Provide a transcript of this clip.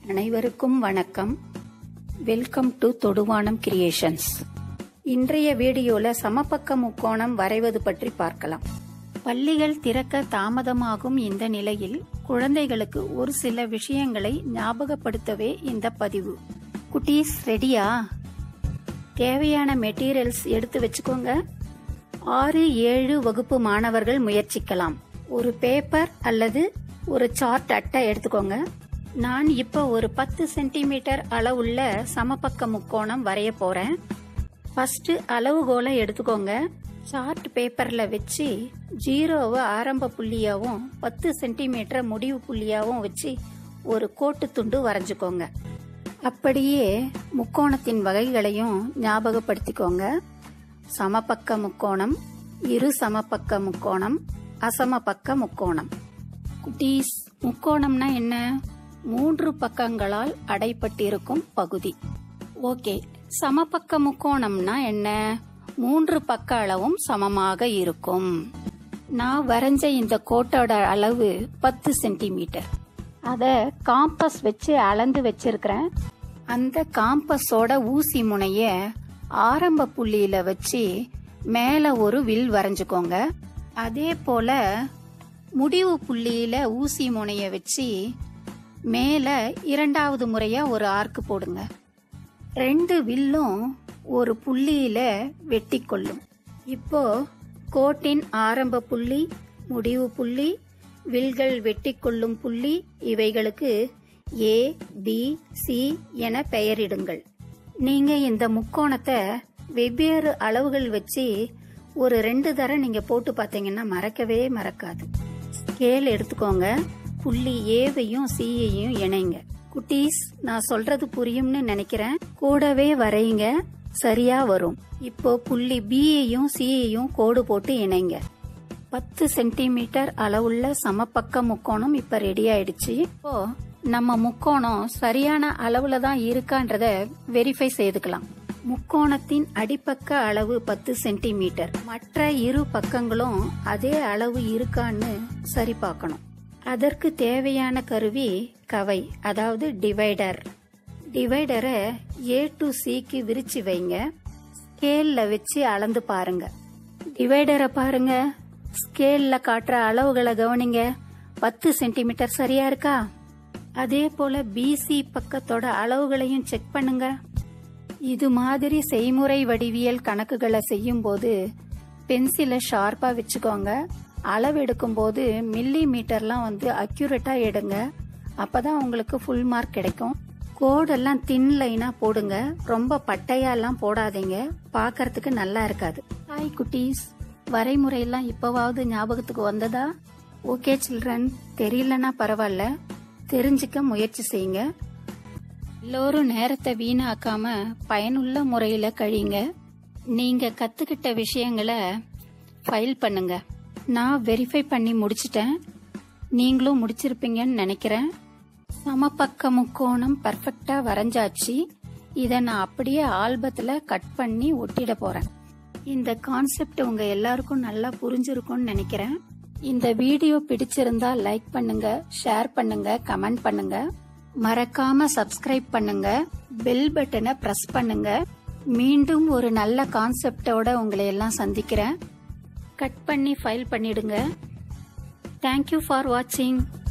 அனைவருக்கும் வணக்கம் welcome to தொடுவானம் கிரியேஷன்ஸ் இன்றைய வீடியோல சமபக்க முக்கோணம் வரைவது பற்றி பார்க்கலாம் பள்ளிகள் திறக்க தாமதமாகும் இந்த நிலையில் குழந்தைகளுக்கு ஒரு சில விஷயங்களை ஞாபகப்படுத்தவே இந்த பதிவு குட்டீஸ் ரெடியா தேவையான மெட்டீரியல்ஸ் எடுத்து வச்சுக்கோங்க ஆறு ஏழு வகுப்பு மாணவர்கள் முயற்சிக்கலாம் ஒரு பேப்பர் அல்லது ஒரு சார்ட் அட்டை எடுத்துக்கோங்க நான் இப்போ ஒரு பத்து சென்டிமீட்டர் அளவுள்ள சமபக்க முக்கோணம் வரைய போறேன் ஃபர்ஸ்ட் அளவுகோலை எடுத்துக்கோங்க சார்ட் பேப்பர்ல வச்சு ஜீரோவை ஆரம்ப புள்ளியாவும் பத்து சென்டிமீட்டர் முடிவு புள்ளியாவும் வச்சு ஒரு கோட்டு துண்டு வரைஞ்சுக்கோங்க அப்படியே முக்கோணத்தின் வகைகளையும் ஞாபகப்படுத்திக்கோங்க சமபக்க முக்கோணம் இரு சமபக்க முக்கோணம் அசமபக்க முக்கோணம் குட்டீஸ் முக்கோணம்னா என்ன மூன்று பக்கங்களால் அடைப்பட்டிருக்கும் பகுதி ஓகே சமபக்க முக்கோணம்னா என்ன மூன்று பக்க அளவும் சமமாக இருக்கும் நான் வரைஞ்ச இந்த கோட்டோட அளவு பத்து சென்டிமீட்டர் அத காம்பஸ் வச்சு அளந்து வச்சிருக்கிறேன் அந்த காம்பஸோட ஊசி முனைய ஆரம்ப புள்ளியில வச்சு மேல ஒரு வில் வரைஞ்சுக்கோங்க அதே போல முடிவு புள்ளியில ஊசி முனைய வச்சு மேல இரண்டாவது முறையா ஒரு ஆர்க்கு போடுங்க ரெண்டு வில்லும் ஒரு புள்ளியில வெட்டி கொள்ளும் இப்போ கோட்டின் ஆரம்ப புள்ளி முடிவு புள்ளி வில்கள் வெட்டி கொள்ளும் புள்ளி இவைகளுக்கு ஏ பி சி என பெயரிடுங்கள் நீங்க இந்த முக்கோணத்தை வெவ்வேறு அளவுகள் வச்சு ஒரு ரெண்டு தரம் நீங்க போட்டு பார்த்தீங்கன்னா மறக்கவே மறக்காது ஸ்கேல் எடுத்துக்கோங்க புள்ளி ஏவையும் சியையும் இணைங்க குட்டீஸ் நான் சொல்றது புரியும்னு நினைக்கிறேன் கூடவே வரையுங்க சரியா வரும் இப்போ புள்ளி பியையும் சியையும் கோடு போட்டு இணைங்க பத்து சென்டிமீட்டர் அளவுள்ள சமபக்க முக்கோணம் இப்ப ரெடி ஆயிடுச்சு இப்போ நம்ம முக்கோணம் சரியான அளவுல தான் இருக்கான்றத வெரிஃபை செய்துக்கலாம் முக்கோணத்தின் அடிப்பக்க அளவு பத்து சென்டிமீட்டர் மற்ற இரு பக்கங்களும் அதே அளவு இருக்கான்னு சரி பார்க்கணும் அதற்கு தேவையான கருவி கவை அதாவது டிவைடர் டிவைடரை ஏ டு சிக்கு விரிச்சு வைங்க ஸ்கேல்ல வச்சு அளந்து பாருங்க டிவைடரை பாருங்க ஸ்கேல்ல காட்டுற அளவுகளை கவனிங்க பத்து சென்டிமீட்டர் சரியா இருக்கா அதே போல பிசி பக்கத்தோட அளவுகளையும் செக் பண்ணுங்க இது மாதிரி செய்முறை வடிவியல் கணக்குகளை செய்யும் போது பென்சிலை ஷார்ப்பா வச்சுக்கோங்க அளவு எடுக்கும் போது மில்லி மீட்டர்லாம் வந்து அக்யூரேட்டா எடுங்க அப்பதான் உங்களுக்கு ஃபுல் மார்க் கிடைக்கும் கோடெல்லாம் தின் லைனா போடுங்க ரொம்ப பட்டையாலாம் போடாதீங்க பார்க்கறதுக்கு நல்லா இருக்காது ஹாய் குட்டீஸ் வரைமுறையெல்லாம் இப்பவாவது ஞாபகத்துக்கு வந்ததா ஓகே சில்ட்ரன் தெரியலனா பரவாயில்ல தெரிஞ்சுக்க முயற்சி செய்யுங்க எல்லோரும் நேரத்தை வீணாக்காம பயனுள்ள முறையில கழிங்க நீங்க கத்துக்கிட்ட விஷயங்களை ஃபைல் பண்ணுங்க நான் வெரிஃபை பண்ணி முடிச்சிட்டேன் நீங்களும் முடிச்சிருப்பீங்கன்னு நினைக்கிறேன் சமபக்க முக்கோணம் பர்ஃபெக்டா வரைஞ்சாச்சு இதை நான் அப்படியே ஆல்பத்துல கட் பண்ணி ஒட்டிட போறேன் இந்த கான்செப்ட் உங்க எல்லாருக்கும் நல்லா புரிஞ்சிருக்கும்னு நினைக்கிறேன் இந்த வீடியோ பிடிச்சிருந்தா லைக் பண்ணுங்க ஷேர் பண்ணுங்க கமெண்ட் பண்ணுங்க மறக்காம சப்ஸ்கிரைப் பண்ணுங்க பெல் பட்டனை பிரஸ் பண்ணுங்க மீண்டும் ஒரு நல்ல கான்செப்டோட உங்களை எல்லாம் சந்திக்கிறேன் கட் பண்ணி ஃபைல் பண்ணிடுங்க தேங்க்யூ ஃபார் வாட்சிங்